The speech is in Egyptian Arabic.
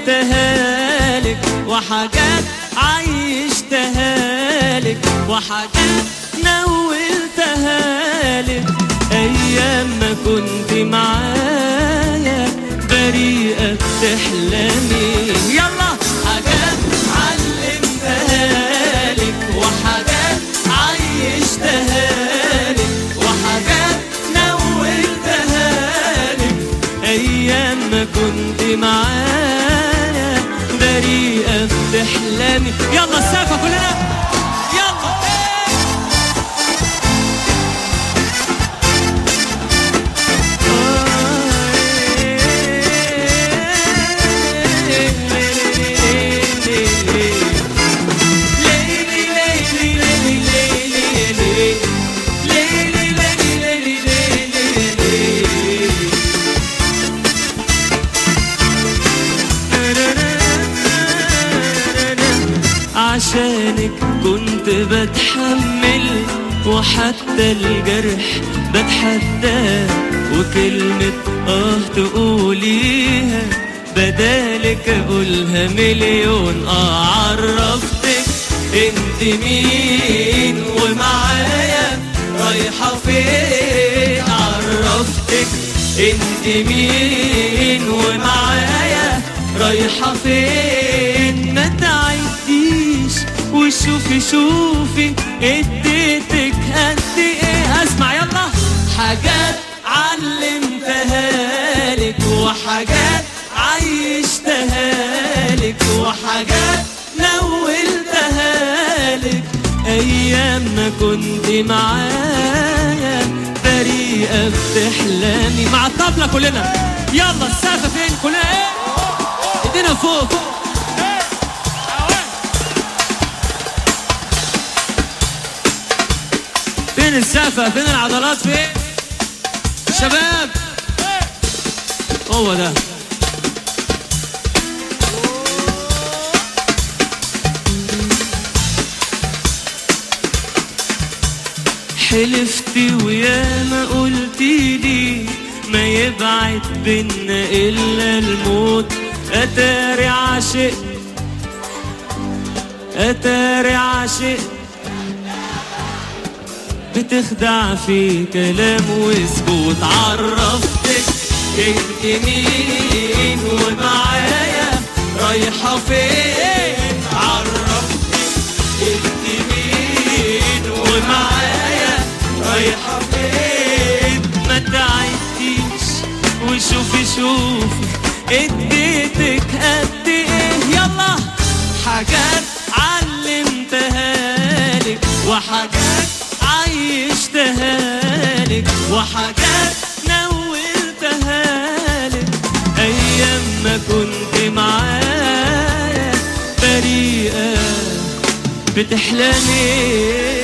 علمتها لك وحاجات عيشتها لك وحاجات نولتها لك ايام ما كنت معايا بريئة بتحلمي يلا حاجات علمتها لك وحاجات عيشتها لك وحاجات نولتها لك ايام ما كنت معايا بريئة بتحلمي يلا السقفة كلنا يلا عشانك كنت بتحمل وحتى الجرح بتحداه وكلمة اه تقوليها بدالك اقولها مليون اه عرفتك انت مين ومعايا رايحة فين عرفتك انت مين ومعايا رايحة فين ما تعديش وشوفي شوفي اديتك قد ايه اسمع يلا حاجات علمتها لك وحاجات عيشتها لك وحاجات نولتها لك ايام ما كنت معايا بريئة بتحلمي مع الطبلة كلنا يلا السقف فين كلنا ايه ايدينا فوق فوق فين السقفة فين العضلات فين شباب هو ده حلفتي ويا ما قلتي لي ما يبعد بينا الا الموت اتاري عاشق اتاري عاشق بتخدع في كلام وسكوت عرفتك انت مين ومعايا رايحة فين عرفتك انت مين ومعايا رايحة فين ما تعديش وشوفي شوفي اديتك قد ايه يلا حاجات علمتها لك وحاجات عيشتها لك وحاجات نولتها لك ايام ما كنت معايا بريئة بتحلمي